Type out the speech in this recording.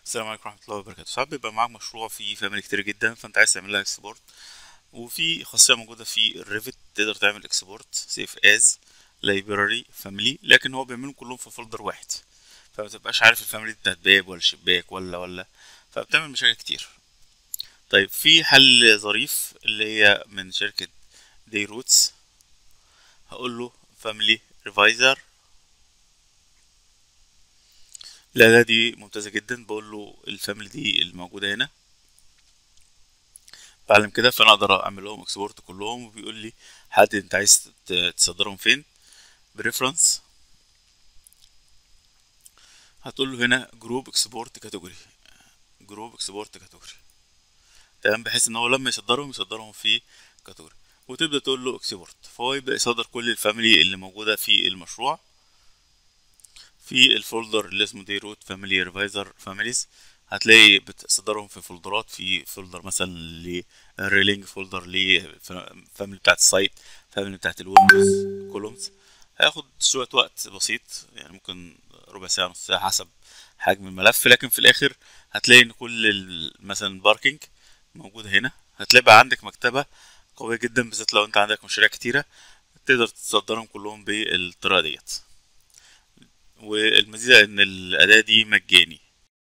السلام عليكم ورحمة الله وبركاته ساعات بيبقى معاك مشروع فيه فاميلي كتير جدا فانت عايز تعمل لها اكسبورت وفي خاصية موجودة في الريفت تقدر تعمل اكسبورت سيف از لايبراري فاميلي لكن هو بيعملهم كلهم في فولدر واحد فما تبقاش عارف الفاميلي بتاعت باب ولا شباك ولا ولا فبتعمل مشاكل كتير طيب في حل ظريف اللي هي من شركة دي روتس هقول له فاميلي ريفايزر الأداة دي ممتازة جدا بقول له الفاميلي دي الموجودة هنا بعلم كده فأنا أقدر أعمل لهم اكسبورت كلهم وبيقول لي حدد أنت عايز ت- تصدرهم فين بريفرنس هتقول له هنا جروب اكسبورت كاتيجوري جروب اكسبورت كاتيجوري تمام بحيث ان هو لما يصدرهم يصدرهم في كاتيجوري وتبدا تقول له اكسبورت فهو يبدا يصدر كل الفاميلي اللي موجوده في المشروع في الفولدر اللي اسمه دي روت فاميلي ريفايزر فاميليز هتلاقي بتصدرهم في فولدرات في فولدر مثلا للريلينج فولدر لفاميلي بتاعت السايت فاميلي بتاعت الويندوز كولومز هياخد شوية وقت بسيط يعني ممكن ربع ساعة نص ساعة حسب حجم الملف لكن في الآخر هتلاقي إن كل ال- مثلا الباركينج موجود هنا هتلاقي بقى عندك مكتبة قوية جدا بالذات لو أنت عندك مشاريع كتيرة تقدر تصدرهم كلهم بالطريقة ديت والميزة إن الأداة دي مجاني